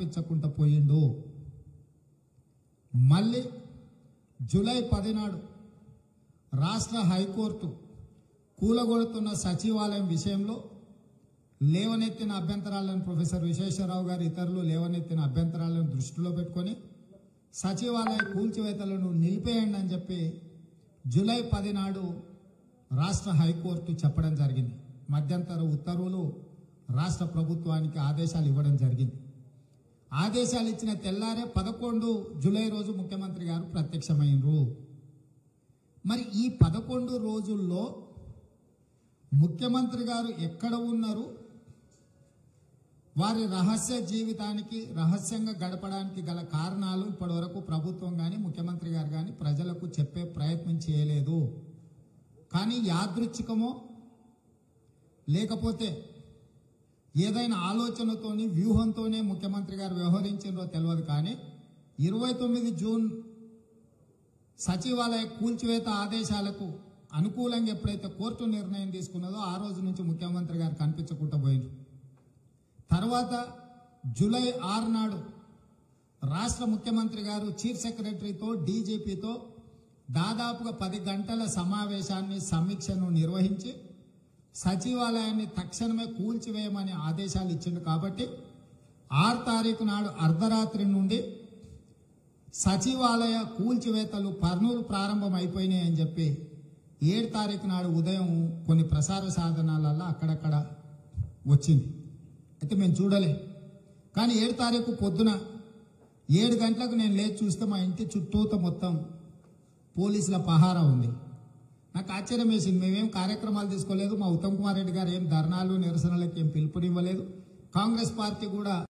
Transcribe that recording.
కనిపించకుండా పోయిండు మళ్ళీ జూలై పదినాడు రాష్ట్ర హైకోర్టు కూలగొడుతున్న సచివాలయం విషయంలో లేవనెత్తిన అభ్యంతరాలను ప్రొఫెసర్ విశ్వేశ్వరరావు గారు ఇతరులు లేవనెత్తిన అభ్యంతరాలను దృష్టిలో పెట్టుకొని సచివాలయ కూల్చివేతలను నిలిపేయండి అని చెప్పి జూలై పది నాడు రాష్ట్ర హైకోర్టు చెప్పడం జరిగింది మధ్యంతర ఉత్తర్వులు రాష్ట్ర ప్రభుత్వానికి ఆదేశాలు ఇవ్వడం జరిగింది ఆదేశాలు ఇచ్చిన తెల్లారే పదకొండు జూలై రోజు ముఖ్యమంత్రి గారు ప్రత్యక్షమైనరు మరి ఈ పదకొండు రోజుల్లో ముఖ్యమంత్రి గారు ఎక్కడ ఉన్నారు వారి రహస్య జీవితానికి రహస్యంగా గడపడానికి గల కారణాలు ఇప్పటివరకు ప్రభుత్వం కానీ ముఖ్యమంత్రి గారు కానీ ప్రజలకు చెప్పే ప్రయత్నం చేయలేదు కానీ యాదృచ్ఛికమో లేకపోతే ఏదైనా ఆలోచనతోని వ్యూహంతోనే ముఖ్యమంత్రి గారు వ్యవహరించిందో తెలియదు కానీ ఇరవై తొమ్మిది జూన్ సచివాలయ కూల్చివేత ఆదేశాలకు అనుకూలంగా ఎప్పుడైతే కోర్టు నిర్ణయం తీసుకున్నదో ఆ రోజు నుంచి ముఖ్యమంత్రి గారు కనిపించకుండా పోయినారు తర్వాత జూలై ఆరు నాడు రాష్ట్ర ముఖ్యమంత్రి గారు చీఫ్ సెక్రటరీతో డీజీపీతో దాదాపుగా పది గంటల సమావేశాన్ని సమీక్షను నిర్వహించి సచివాలయాన్ని తక్షణమే కూల్చివేయమని ఆదేశాలు ఇచ్చిండు కాబట్టి ఆరు తారీఖు నాడు అర్ధరాత్రి నుండి సచివాలయ కూల్చివేతలు పర్నూలు ప్రారంభం అయిపోయినాయి అని చెప్పి ఏడు తారీఖు నాడు ఉదయం కొన్ని ప్రసార సాధనాలలో అక్కడక్కడ వచ్చింది అయితే మేము చూడలే కానీ ఏడు తారీఖు పొద్దున ఏడు గంటలకు నేను లేచి చూస్తే మా ఇంటి చుట్టూత మొత్తం పోలీసుల పహారా ఉంది నాకు ఆశ్చర్యం వేసింది మేమేం కార్యక్రమాలు తీసుకోలేదు మా ఉత్తమ్ కుమార్ రెడ్డి గారు ఏం ధర్నాలు నిరసనలకు ఏం పిలుపునివ్వలేదు కాంగ్రెస్ పార్టీ కూడా